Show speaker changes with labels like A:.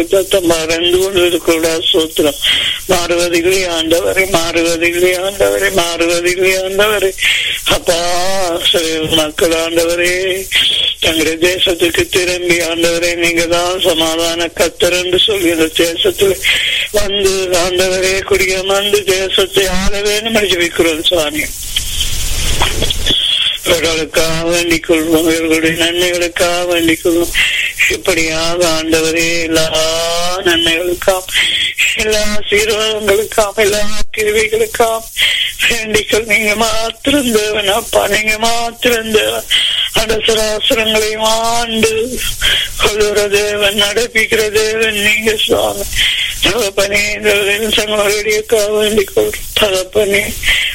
A: சத்தம் மறந்து கொண்டிருக்கூடா சூத்திரம் மாறுவதில்லை ஆண்டவரை மாறுவதில்லை ஆண்டவரை மாறுவதில்லை ஆண்டவரை அப்பா சில மக்கள் ஆண்டவரே தங்களுடைய தேசத்துக்கு திரும்பி ஆண்டவரே நீங்க தான் சமாதான கத்தர் என்று சொல்லி இந்த தேசத்துல வந்து ஆண்டவரே குடியமர்ந்து தேசத்தை ஆள வேண்டும் ஜெபிக்கிறோம் சுவாமி இவர்களுக்காக வேண்டிக் கொள்வோம் இவர்களுடைய நன்மைகளுக்காக வேண்டிக் கொள்வோம் இப்படியாக ஆண்டவரே எல்லா நன்மைகளுக்காம் எல்லா சீர்வாதங்களுக்காம் எல்லா கிருவிகளுக்காம் வேண்டிக்கொள் நீங்க மாத்திரம் தேவன் அப்பா நீங்க மாத்திரம் தேவன் அடசராசரங்களையும் ஆண்டு கொள்ளுற தேவன் நடப்பிக்கிற தேவன் நீங்க சுவாமி தகப்பனே இந்த சங்கங்களுடைய வேண்டிக் கொள்றோம் தகப்பனே